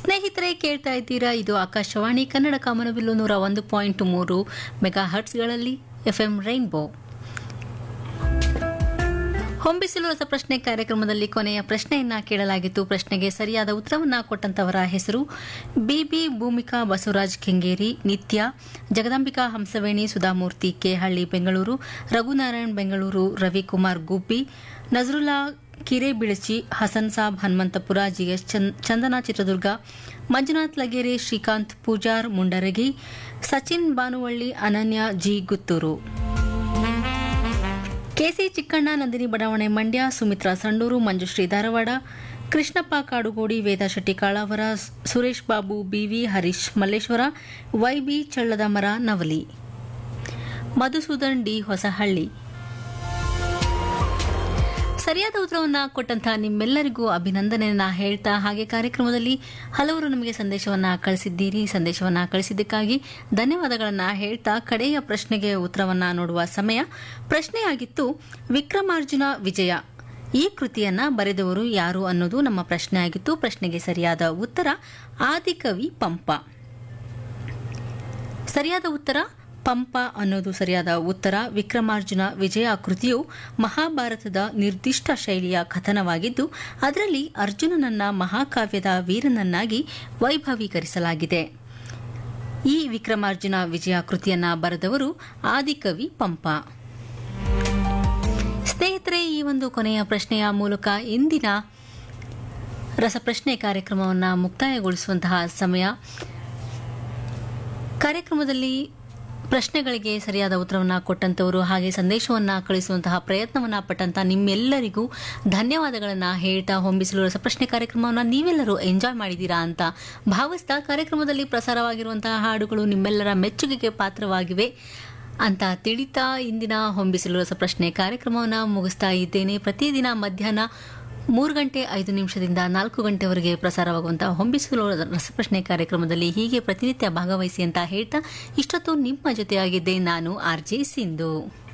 ಸ್ನೇಹಿತರೆ ಕೇಳ್ತಾ ಇದ್ದೀರಾ ಇದು ಆಕಾಶವಾಣಿ ಕನ್ನಡ ಕಾಮನಬಿಲ್ಲು ನೂರ ಒಂದು ಪಾಯಿಂಟ್ ಮೂರು ಮೆಗಾ ಹರ್ಟ್ಸ್ಗಳಲ್ಲಿ ಎಫ್ಎಂ ರೈನ್ಬೋ ಹೊಂಬಿಸಿಲು ರಸಪ್ರಶ್ನೆ ಕಾರ್ಯಕ್ರಮದಲ್ಲಿ ಕೊನೆಯ ಪ್ರಶ್ನೆಯನ್ನ ಕೇಳಲಾಗಿತ್ತು ಪ್ರಶ್ನೆಗೆ ಸರಿಯಾದ ಉತ್ತರವನ್ನ ಕೊಟ್ಟಂತವರ ಹೆಸರು Bibi Bhoomika Basavaraj Kengeri Nithya Jagadambika Hamsaveni Sudhamurthy Kehalli Bengaluru Raghunarayan Bengaluru Ravikumar Gubbi Nazarulla Kirebilachi Hasan Sab Hanumanthapura G S Chandana Chitradurga Manjunath Lageri Srikanth Poojar Mundaragi Sachin Banuvalli Ananya G Guttur K C Chikkanna Nandini ಬಡಾವಣೆ ಮಂಡ್ಯ ಸುಮಿತ್ರಾ ಸಂಡೂರು ಮಂಜುಶ್ರೀ ಧಾರವಾಡ ಕೃಷ್ಣಪ್ಪ ಕಾಡುಗೋಡಿ ವೇದಾ ಶೆಟ್ಟಿ ಕಾಳಾವರ ಸುರೇಶ್ ಬಾಬು ಬಿವಿ ಹರೀಶ್ ಮಲ್ಲೇಶ್ವರ ವೈಬಿ ಚಳ್ಳದ ಮರ ನವಲಿ ಮಧುಸೂದನ್ ಡಿ ಹೊಸಹಳ್ಳಿ ಸರಿಯಾದ ಉತ್ತರವನ್ನು ಕೊಟ್ಟಂತಹ ನಿಮ್ಮೆಲ್ಲರಿಗೂ ಅಭಿನಂದನೆಯನ್ನ ಹೇಳ್ತಾ ಹಾಗೆ ಕಾರ್ಯಕ್ರಮದಲ್ಲಿ ಹಲವರು ನಮಗೆ ಸಂದೇಶವನ್ನ ಕಳಿಸಿದ್ದೀರಿ ಸಂದೇಶವನ್ನ ಕಳಿಸಿದ್ದಕ್ಕಾಗಿ ಧನ್ಯವಾದಗಳನ್ನ ಹೇಳ್ತಾ ಕಡೆಯ ಪ್ರಶ್ನೆಗೆ ಉತ್ತರವನ್ನ ನೋಡುವ ಸಮಯ ಪ್ರಶ್ನೆಯಾಗಿತ್ತು ವಿಕ್ರಮಾರ್ಜುನ ವಿಜಯ ಈ ಕೃತಿಯನ್ನ ಬರೆದವರು ಯಾರು ಅನ್ನೋದು ನಮ್ಮ ಪ್ರಶ್ನೆ ಆಗಿತ್ತು ಪ್ರಶ್ನೆಗೆ ಸರಿಯಾದ ಉತ್ತರ ಆದಿಕವಿ ಪಂಪ ಸರಿಯಾದ ಉತ್ತರ ಪಂಪ ಅನ್ನೋದು ಸರಿಯಾದ ಉತ್ತರ ವಿಕ್ರಮಾರ್ಜುನ ವಿಜಯ ಕೃತಿಯು ಮಹಾಭಾರತದ ನಿರ್ದಿಷ್ಟ ಶೈಲಿಯ ಕಥನವಾಗಿದ್ದು ಅದರಲ್ಲಿ ಅರ್ಜುನನನ್ನ ಮಹಾಕಾವ್ಯದ ವೀರನನ್ನಾಗಿ ವೈಭವೀಕರಿಸಲಾಗಿದೆ ಈ ವಿಕ್ರಮಾರ್ಜುನ ವಿಜಯ ಕೃತಿಯನ್ನ ಬರೆದವರು ಆದಿಕವಿ ಪಂಪ ಸ್ನೇಹಿತರೆ ಈ ಒಂದು ಕೊನೆಯ ಪ್ರಶ್ನೆಯ ಮೂಲಕ ಇಂದಿನ ರಸಪ್ರಶ್ನೆ ಕಾರ್ಯಕ್ರಮವನ್ನು ಮುಕ್ತಾಯಗೊಳಿಸುವಂತಹ ಸಮಯ ಕಾರ್ಯಕ್ರಮದಲ್ಲಿ ಪ್ರಶ್ನೆಗಳಿಗೆ ಸರಿಯಾದ ಉತ್ತರವನ್ನು ಕೊಟ್ಟಂತವರು ಹಾಗೆ ಸಂದೇಶವನ್ನ ಕಳಿಸುವಂತಹ ಪ್ರಯತ್ನವನ್ನ ಪಟ್ಟಂತ ನಿಮ್ಮೆಲ್ಲರಿಗೂ ಧನ್ಯವಾದಗಳನ್ನ ಹೇಳ್ತಾ ಹೊಂಬಿಸಲು ರಸಪ್ರಶ್ನೆ ಕಾರ್ಯಕ್ರಮವನ್ನು ನೀವೆಲ್ಲರೂ ಎಂಜಾಯ್ ಮಾಡಿದ್ದೀರಾ ಅಂತ ಭಾವಿಸ್ತಾ ಕಾರ್ಯಕ್ರಮದಲ್ಲಿ ಪ್ರಸಾರವಾಗಿರುವಂತಹ ಹಾಡುಗಳು ನಿಮ್ಮೆಲ್ಲರ ಮೆಚ್ಚುಗೆಗೆ ಪಾತ್ರವಾಗಿವೆ ಅಂತ ತಿಳಿತಾ ಇಂದಿನ ಹೊಂಬಿಸಲು ರಸಪ್ರಶ್ನೆ ಕಾರ್ಯಕ್ರಮವನ್ನು ಮುಗಿಸ್ತಾ ಇದ್ದೇನೆ ಪ್ರತಿದಿನ ಮಧ್ಯಾಹ್ನ ಮೂರು ಗಂಟೆ ಐದು ನಿಮಿಷದಿಂದ ನಾಲ್ಕು ಗಂಟೆವರೆಗೆ ಪ್ರಸಾರವಾಗುವಂತಹ ಹೊಂಬಿಸಲು ರಸಪ್ರಶ್ನೆ ಕಾರ್ಯಕ್ರಮದಲ್ಲಿ ಹೀಗೆ ಪ್ರತಿನಿತ್ಯ ಭಾಗವಹಿಸಿ ಅಂತ ಹೇಳ್ತಾ ಇಷ್ಟೊತ್ತು ನಿಮ್ಮ ಜೊತೆಯಾಗಿದ್ದೆ ನಾನು ಆರ್ ಜೆ ಸಿಂಧು